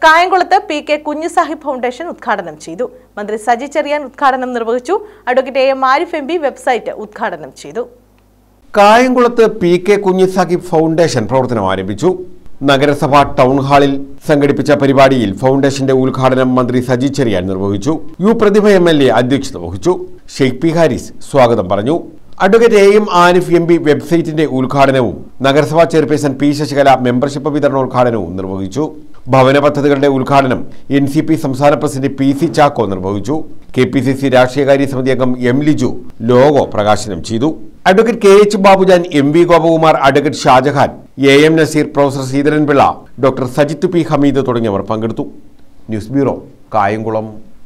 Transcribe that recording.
കായംകുളത്ത് P K കുഞ്ഞുസാഹിബ് foundation ഉദ്ഘാടനം ചെയ്തു മന്ത്രി സജി ചെറിയാൻ ഉദ്ഘാടനം നിർവഹിച്ചു advocate A M Arif M P website ഉദ്ഘാടനം ചെയ്തു കായംകുളത്ത് പി കെ കുഞ്ഞിസാഹിബ് ഫൗണ്ടേഷൻ പ്രവർത്തനം ആരംഭിച്ചു നഗരസഭ ടൗൺ ഹാളിൽ സംഘടിപ്പിച്ച പരിപാടിയിൽ ഫൗണ്ടേഷന്റെ ഉദ്ഘാടനം മന്ത്രി സജി ചെറിയാൻ നിർവഹിച്ചു U Prathibha M L A അധ്യക്ഷത വഹിച്ചു ഷെയ്ഖ് പി ഹാരിസ് സ്വാഗതം പറഞ്ഞു advocate A M Arif M P വെബ്സൈറ്റിന്റെ ഉദ്ഘാടനവും നഗരസഭാ ചെയർപേഴ്സൺ പി ശശികല മെമ്പർഷിപ്പ് വിതരണോദ്ഘാടനവും നിർവഹിച്ചു ഭവന പദ്ധതികളുടെ ഉദ്ഘാടനം എൻ സി പി സംസ്ഥാന പ്രസിഡന്റ് പി സി ചാക്കോ നിർവഹിച്ചു കെ പി സി സി രാഷ്ട്രീയകാര്യ സമിതി അംഗം എം ലിജു ലോഗോ പ്രകാശനം ചെയ്തു advocate K H Babujan M V Gopakumar advocate Shajahan A M Nazeer professor Sreedharanpillai doctor Sajith P Hameed തുടങ്ങിയവർ പങ്കെടുത്തു ന്യൂസ് ബ്യൂറോ കായംകുളം